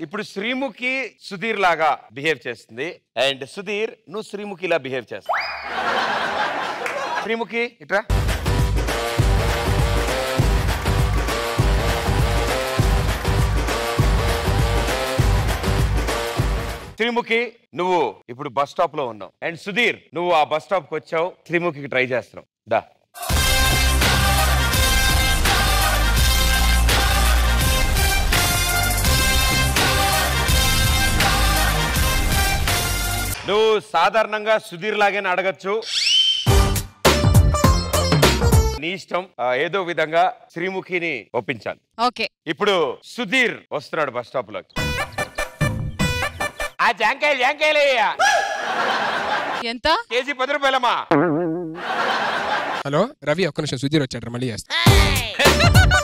ఇప్పుడు శ్రీముఖి సుధీర్ లాగా బిహేవ్ చేస్తుంది అండ్ సుధీర్ నువ్వు శ్రీముఖిలా బిహేవ్ చేస్తావు శ్రీముఖి ఇట్రా శ్రీముఖి నువ్వు ఇప్పుడు బస్ స్టాప్ లో ఉన్నావు అండ్ సుధీర్ నువ్వు ఆ బస్ స్టాప్ కి వచ్చావు శ్రీముఖికి ట్రై చేస్తున్నావు దా నువ్వు సాధారణంగా సుధీర్ లాగానే అడగచ్చు నీ ఇష్టం ఆ, ఏదో విధంగా శ్రీముఖిని ఒప్పించాలి ఓకే ఇప్పుడు సుధీర్ వస్తున్నాడు బస్ స్టాప్ లో ఆ జాంకాయలు జాంకాయలయ్యా ఎంత కేజీ పది రూపాయలమ్మా హలో రవి ఒక్క నిమిషం సుధీర్ వచ్చాడు మళ్ళీ చేస్తా